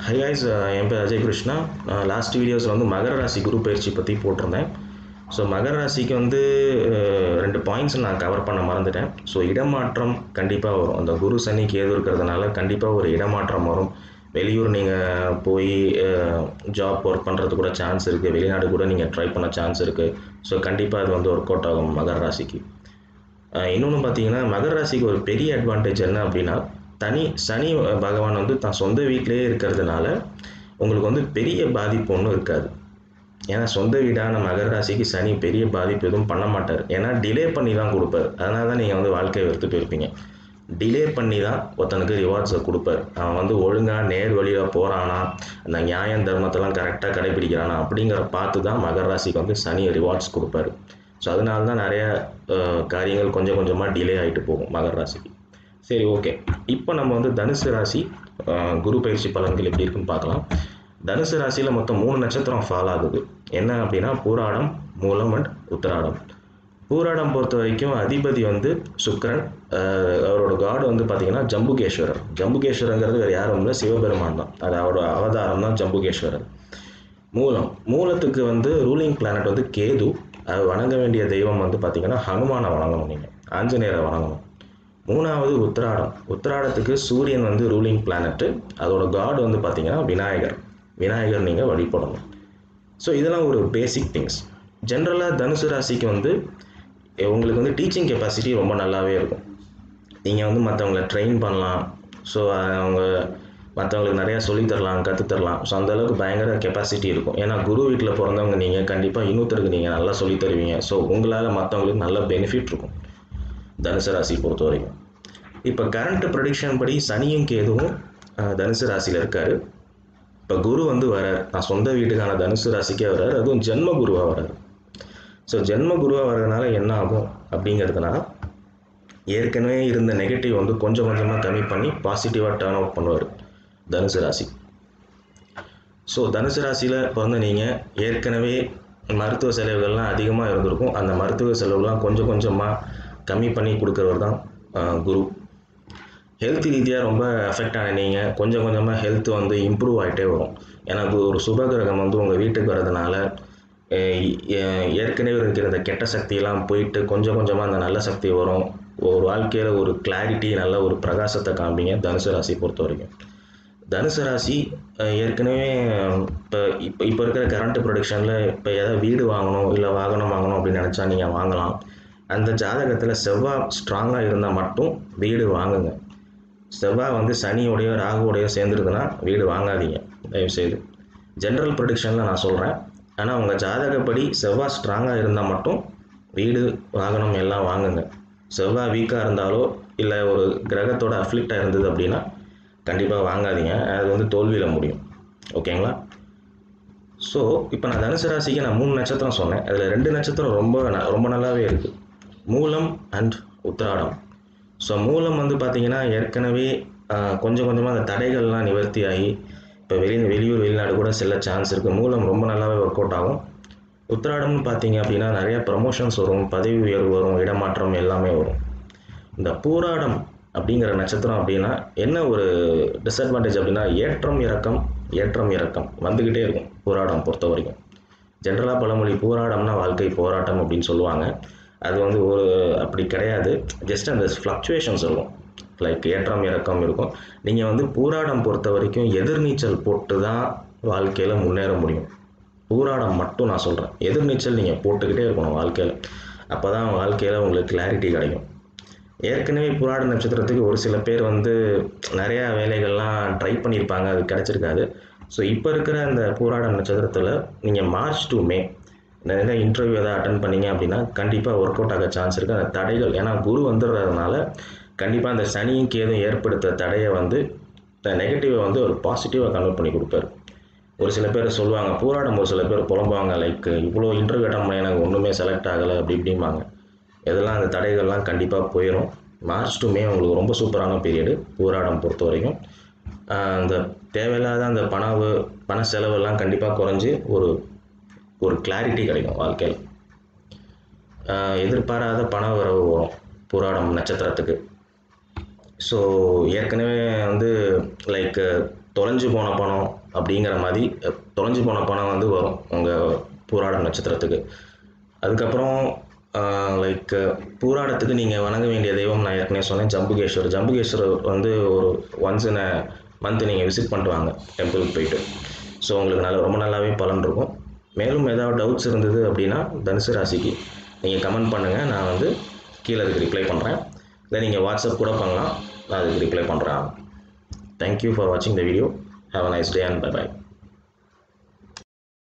high ice என் பேர் அஜய் கிருஷ்ணா நான் last வீடியோஸில் வந்து மகர ராசி குரு பயிற்சி பற்றி போட்டிருந்தேன் ஸோ மகர ராசிக்கு வந்து அஹ், ரெண்டு பாயிண்ட்ஸ் நான் கவர் பண்ண மறந்துட்டேன் ஸோ இடமாற்றம் கண்டிப்பாக வரும் அந்த குரு சனி கேது இருக்கிறதுனால கண்டிப்பாக ஒரு இடமாற்றம் வரும் வெளியூர் நீங்கள் போய் ஜாப் ஒர்க் பண்ணுறது கூட சான்ஸ் இருக்குது வெளிநாடு கூட நீங்கள் ட்ரை பண்ண சான்ஸ் இருக்குது ஸோ கண்டிப்பாக அது வந்து ஒர்க் அவுட் ஆகும் மகர ராசிக்கு இன்னொன்று பார்த்தீங்கன்னா மகர ராசிக்கு ஒரு பெரிய அட்வான்டேஜ் என்ன அப்படின்னா தனி சனி பகவான் வந்து தான் சொந்த வீட்டிலேயே இருக்கிறதுனால உங்களுக்கு வந்து பெரிய பாதிப்பு ஒன்றும் இருக்காது ஏன்னா சொந்த வீடான மகர ராசிக்கு சனி பெரிய பாதிப்பு எதுவும் பண்ண மாட்டார் ஏன்னா டிலே பண்ணி தான் கொடுப்பார் அதனால தான் நீங்கள் வந்து வாழ்க்கையை வெறுத்து போயிருப்பீங்க டிலே பண்ணி தான் ஒருத்தனுக்கு ரிவார்ட்ஸை கொடுப்பார் அவன் வந்து ஒழுங்காக நேர் வழியில் போகிறானா அந்த நியாயம் தர்மத்தெல்லாம் கரெக்டாக கடைபிடிக்கிறானா அப்படிங்கிற பார்த்து தான் மகர ராசிக்கு வந்து சனி ரிவார்ட்ஸ் கொடுப்பாரு ஸோ அதனால தான் நிறைய அஹ், காரியங்கள் கொஞ்சம் கொஞ்சமாக டிலே ஆகிட்டு போகும் மகர ராசிக்கு சரி ஓகே இப்போ நம்ம வந்து தனுசு ராசி அஹ், குரு பயிற்சி பலன்கள் எப்படி இருக்குன்னு பார்க்கலாம் தனுசு ராசியில் மொத்தம் மூணு நட்சத்திரம் ஃபால் ஆகுது என்ன அப்படின்னா பூராடம் மூலம் அண்ட் உத்திராடம் பூராடம் பொறுத்த வரைக்கும் அதிபதி வந்து சுக்கிரன் அஹ், அவரோட காட் வந்து பார்த்தீங்கன்னா ஜம்புகேஸ்வரர் ஜம்புகேஸ்வரங்கிறது வேறு யாரும் இல்லை சிவபெருமான் தான் அது அவரோட அவதாரம் தான் ஜம்புகேஸ்வரர் மூலம் மூலத்துக்கு வந்து ரூலிங் பிளானட் வந்து கேது அது வணங்க வேண்டிய தெய்வம் வந்து பார்த்தீங்கன்னா ஹனுமானை வணங்கணும் நீங்கள் ஆஞ்சநேயரை வணங்கணும் மூணாவது உத்திராடம் உத்திராடத்துக்கு சூரியன் வந்து ரூலிங் பிளானட்டு அதோட காட் வந்து பார்த்தீங்கன்னா விநாயகர் விநாயகர் நீங்கள் வழிபடணும் ஸோ இதெல்லாம் ஒரு பேசிக் திங்ஸ் ஜென்ரலாக தனுசு ராசிக்கு வந்து எ- உங்களுக்கு வந்து டீச்சிங் கெப்பாசிட்டி ரொம்ப நல்லாவே இருக்கும் நீங்கள் வந்து மற்றவங்கள ட்ரெயின் பண்ணலாம் ஸோ அவங்க மற்றவங்களுக்கு நிறையா சொல்லித் தரலாம் கற்றுத் தரலாம் ஸோ அந்த அளவுக்கு பயங்கர கெப்பாசிட்டி இருக்கும் ஏன்னா குரு வீட்டில் பிறந்தவங்க நீங்கள் கண்டிப்பாக இன்னொருத்தருக்கு நீங்கள் நல்லா சொல்லித் தருவீங்க ஸோ உங்களால் மற்றவங்களுக்கு நல்ல பெனிஃபிட் இருக்கும் தனுசு ராசி பொறுத்த வரைக்கும் இப்போ கரண்ட் ப்ரொடிக்ஷன் படி சனியும் கேதுவும் அஹ், தனுசு ராசியில் இருக்கார் இப்போ குரு வந்து வரார் நான் சொந்த வீட்டுக்கான தனுசு ராசிக்கே வரார் அதுவும் ஜென்ம குருவாக வரார் ஸோ ஜென்ம குருவாக வர்றதுனால என்ன ஆகும் அப்படிங்கிறதுனா ஏற்கனவே இருந்த நெகட்டிவ் வந்து கொஞ்சம் கொஞ்சமாக கம்மி பண்ணி பாசிட்டிவாக டேர்ன் அவுட் பண்ணுவார் தனுசு ராசி ஸோ தனுசு ராசியில் பிறந்த நீங்கள் ஏற்கனவே மருத்துவ செலவுகள்லாம் அதிகமாக இருந்திருக்கும் அந்த மருத்துவ செலவுலாம் கொஞ்சம் கொஞ்சமாக கம்மி பண்ணி கொடுக்குறவர் தான் ஆஹ், குரு ஹெல்த் ரீதியாக ரொம்ப அஃபெக்ட் ஆன நீங்கள் கொஞ்சம் கொஞ்சமாக ஹெல்த் வந்து இம்ப்ரூவ் ஆகிட்டே வரும் ஏன்னா அது ஒரு சுப கிரகம் வந்து உங்கள் வீட்டுக்கு வரதுனால அஹ், ஏ- ஏற்கனவே இருக்கிற இந்த கெட்ட சக்தியெல்லாம் போயிட்டு கொஞ்சம் கொஞ்சமாக அந்த நல்ல சக்தி வரும் ஒரு வாழ்க்கையில் ஒரு கிளாரிட்டி நல்ல ஒரு பிரகாசத்தை காமிங்க தனுசு ராசி பொறுத்த வரைக்கும் தனுசு ராசி அஹ், ஏற்கனவே இப்போ இப்போ இப்போ இருக்கிற கரண்ட் ப்ரொடக்ஷனில் இப்போ ஏதாவது வீடு வாங்கணும் இல்லை வாகனம் வாங்கணும் அப்படின்னு நினச்சா நீங்கள் வாங்கலாம் அந்த ஜாதகத்தில் செவ்வாய் ஸ்ட்ராங்காக இருந்தால் மட்டும் வீடு வாங்குங்க செவ்வாய் வந்து சனியோடையோ ராகுவோடையோ சேர்ந்துருதுன்னா வீடு வாங்காதீங்க தயவுசெய்து ஜென்ரல் ப்ரொடிக்ஷனில் நான் சொல்கிறேன் ஆனால் உங்கள் ஜாதகப்படி செவ்வாய் ஸ்ட்ராங்காக இருந்தால் மட்டும் வீடு வாகனம் எல்லாம் வாங்குங்க செவ்வாய் வீக்காக இருந்தாலோ இல்லை ஒரு கிரகத்தோட அஃப்ளிக்டாக இருந்தது அப்படின்னா கண்டிப்பாக வாங்காதீங்க அது வந்து தோல்வியில் முடியும் ஓகேங்களா ஸோ இப்போ நான் தனுசு ராசிக்கு நான் மூணு நட்சத்திரம் சொன்னேன் அதில் ரெண்டு நட்சத்திரம் ரொம்ப ந- ரொம்ப நல்லாவே இருக்குது மூலம் அண்ட் உத்திராடம் ஸோ மூலம் வந்து பார்த்தீங்கன்னா ஏற்கனவே ஆஹ், கொஞ்சம் கொஞ்சமாக அந்த தடைகள்லாம் நிவர்த்தி ஆகி இப்போ வெளி வெளியூர் வெளிநாடு கூட செல்ல சான்ஸ் இருக்குது மூலம் ரொம்ப நல்லாவே ஒர்க் அவுட் ஆகும் உத்திராடம்னு பார்த்தீங்க அப்படின்னா நிறைய ப்ரமோஷன்ஸ் வரும் பதவி உயர்வு வரும் இடமாற்றம் எல்லாமே வரும் இந்த பூராடம் அப்படிங்கிற நட்சத்திரம் அப்படின்னா என்ன ஒரு டிஸ்அட்வான்டேஜ் அப்படின்னா ஏற்றம் இறக்கம் ஏற்றம் இறக்கம் வந்துக்கிட்டே இருக்கும் பூராடம் பொறுத்த வரைக்கும் ஜென்ரலாக பழமொழி போராட்டம்னா வாழ்க்கை போராட்டம் அப்படின்னு சொல்லுவாங்க அது வந்து ஒரு அப்படி கிடையாது ஜஸ்ட் அந்த ஃப்ளக்சுவேஷன்ஸ் இருக்கும் லைக் ஏற்றம் இறக்கம் இருக்கும் நீங்கள் வந்து பூராடம் பொறுத்த வரைக்கும் எதிர்நீச்சல் போட்டு தான் வாழ்க்கையில் முன்னேற முடியும் பூராடம் மட்டும் நான் சொல்கிறேன் எதிர்நீச்சல் நீங்கள் போட்டுக்கிட்டே இருக்கணும் வாழ்க்கையில் அப்போ தான் வாழ்க்கையில் உங்களுக்கு கிளாரிட்டி கிடைக்கும் ஏற்கனவே புராட நட்சத்திரத்துக்கு ஒரு சில பேர் வந்து நிறையா வேலைகள்லாம் ட்ரை பண்ணியிருப்பாங்க அது கிடச்சிருக்காது ஸோ இப்போ இருக்கிற அந்த பூராட நட்சத்திரத்தில் நீங்கள் மார்ச் டு மே நிறைய இன்டர்வியூ எதாவது அட்டன் பண்ணீங்க அப்படின்னா கண்டிப்பாக ஒர்க் அவுட் ஆக சான்ஸ் இருக்குது அந்த தடைகள் ஏன்னா குரு வந்துடுறதுனால கண்டிப்பாக அந்த சனியும் கேதும் ஏற்படுத்த தடையை வந்து நெகட்டிவை வந்து ஒரு பாசிட்டிவாக கன்வெர்ட் பண்ணி கொடுப்பாரு ஒரு சில பேர் சொல்லுவாங்க போராடும் ஒரு சில பேர் புலம்புவாங்க லைக் இவ்வளோ இன்டர்வியூ அட்டன் பண்ணி எனக்கு ஒன்றுமே செலக்ட் ஆகலை அப்படி இப்படிம்பாங்க இதெல்லாம் அந்த தடைகள்லாம் கண்டிப்பாக போயிடும் மார்ச் டு மே உங்களுக்கு ரொம்ப சூப்பரான பீரியடு போராடம் பொறுத்த வரைக்கும் ஆஹ் அந்த தேவையில்லாத அந்த பணவு பண செலவெல்லாம் கண்டிப்பாக குறைஞ்சி ஒரு ஒரு கிளாரிட்டி கிடைக்கும் வாழ்க்கையில் ஆஹ் எதிர்பாராத பண வரவு வரும் போராடம் நட்சத்திரத்துக்கு ஸோ ஏற்கனவே வந்து லைக் தொலைஞ்சு போன பணம் அப்படிங்கிற மாதிரி அஹ், தொலைஞ்சு போன பணம் வந்து வரும் உங்கள் பூராட நட்சத்திரத்துக்கு அதுக்கப்புறம் லைக் பூராடத்துக்கு நீங்கள் வணங்க வேண்டிய தெய்வம் நான் ஏற்கனவே சொன்னேன் ஜம்புகேஸ்வர் ஜம்புகேஸ்வரர் வந்து ஒரு ஒன்ஸ் இன் மந்த் நீங்கள் விசிட் பண்ணிட்டு வாங்க டெம்பிளுக்கு போயிட்டு ஸோ உங்களுக்கு நல்ல ரொம்ப நல்லாவே பலன் இருக்கும் மேலும் ஏதாவது டவுட்ஸ் இருந்தது அப்படின்னா தனுசு ராசிக்கு நீங்கள் கமெண்ட் பண்ணுங்கள் நான் வந்து கீழே அதுக்கு ரிப்ளை பண்ணுறேன் இல்லை நீங்கள் வாட்ஸ்அப் கூட பண்ணலாம் நான் அதுக்கு ரிப்ளை பண்ணுறேன் தேங்க்யூ ஃபார் வாட்சிங் the video have a nice day and bye by